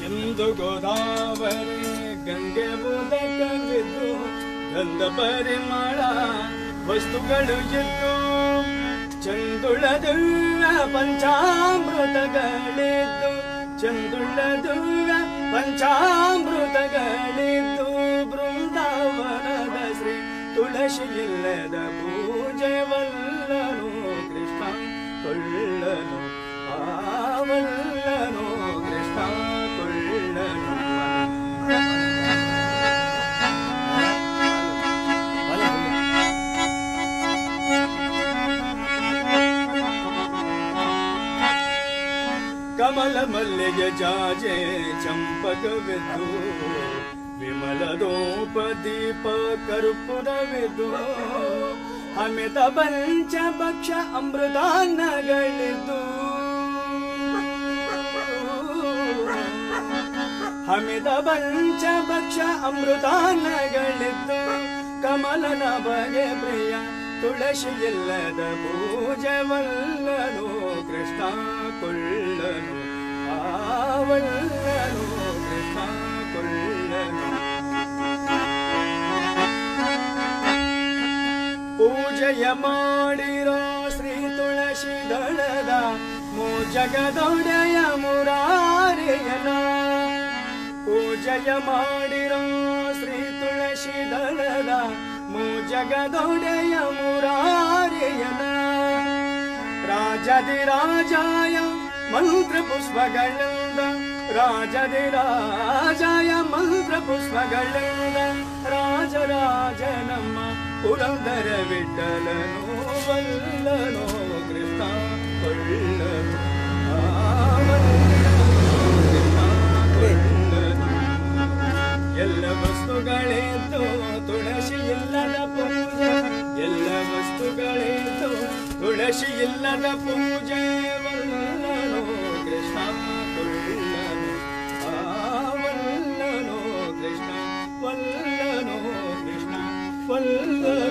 ಎಂದು ಗೋದಾವರಿ ಗಂಗೆ ಉದಕವಿದ್ದು ಗಂಧ ಪರಿಮಳ ವಸ್ತುಗಳು ಇದ್ದು ಚಂದುಳದುಳ್ಳ ಪಂಚಾಮೃತಗಳಿದ್ದು ಚಂದುಳ್ಳದುಳ್ಳ ಪಂಚಾಮೃತಗಳಿದ್ದು ಬೃಂದಾವನದ ಶ್ರೀ ತುಳಸಿ ಇಲ್ಲದ ಪೂಜೆ ವಲ್ಲನು ಕೃಷ್ಣ ಕೊಳ್ಳನು ಆವಲ್ಲನು ಕೃಷ್ಣ ಕೊಳ್ಳನು ಕಮಲ ಮಲ್ಲಿಗೆ ಜಾಜೆ ಚಂಪಕವಿದ್ದು ವಿಮಲ ಧೂಪ ದೀಪ ಕರ್ಪೂರವಿದ್ದು ಅಮಿತ ಪಂಚಭಕ್ಷ ಅಮೃತಾನ್ನಗಳಿದ್ದು ಅಮಿತ ಪಂಚಭಕ್ಷ ಅಮೃತಾನ್ನಗಳಿದ್ದು ಕಮಲನ ಬಗೆ ಪ್ರಿಯ ತುಳಸಿ ಇಲ್ಲದ ಪೂಜೆ ವಲ್ಲನು ಕೃಷ್ಣ ಕೊಳ್ಳನು ಆವಲ್ಲನು ಕೃಷ್ಣ ಕೊಳ್ಳನು ಪೂಜೆಯ ಮಾಡಿರೋ ಶ್ರೀ ತುಳಸಿ ದಳದ ಮೂಜಗದೊಡೆಯ ಮುರಾರಿಯನ ಪೂಜೆಯ ಮಾಡಿರೋ ಶ್ರೀ ತುಳಸಿ ದಳದ ಮೂಜಗದೊಡೆಯ ಮುರಾರಿಯನ ರಾಜದಿ ರಾಜಾಯ ಮಂತ್ರ ಪುಷ್ಪಗಳಿಂದ ರಾಜದಿ ರಾಜಾಯ ಮಂತ್ರ ಪುಷ್ಪಗಳಿಂದ ರಾಜರಾಜ ನಮ್ಮ ಪುರಂದರ ವಿಠಲನು ವಲ್ಲನೋ ಕೃಷ್ಣ ಕೊಳ್ಳನು ಎಲ್ಲ ವಸ್ತುಗಳಿದ್ದು ತುಳಸಿ ಇಲ್ಲದ ಪೂಜೆ ಎಲ್ಲ ವಸ್ತುಗಳಿದ್ದು ತುಳಸಿ ಇಲ್ಲದ ಪೂಜೆ ವಲ್ಲನೋ ಕೃಷ್ಣ ಕೊಳ್ಳನು ಆವಲ್ಲನೋ ಕೃಷ್ಣ ವಲ್ಲನೋ ಕೃಷ್ಣ ವಲ್ಲನೋ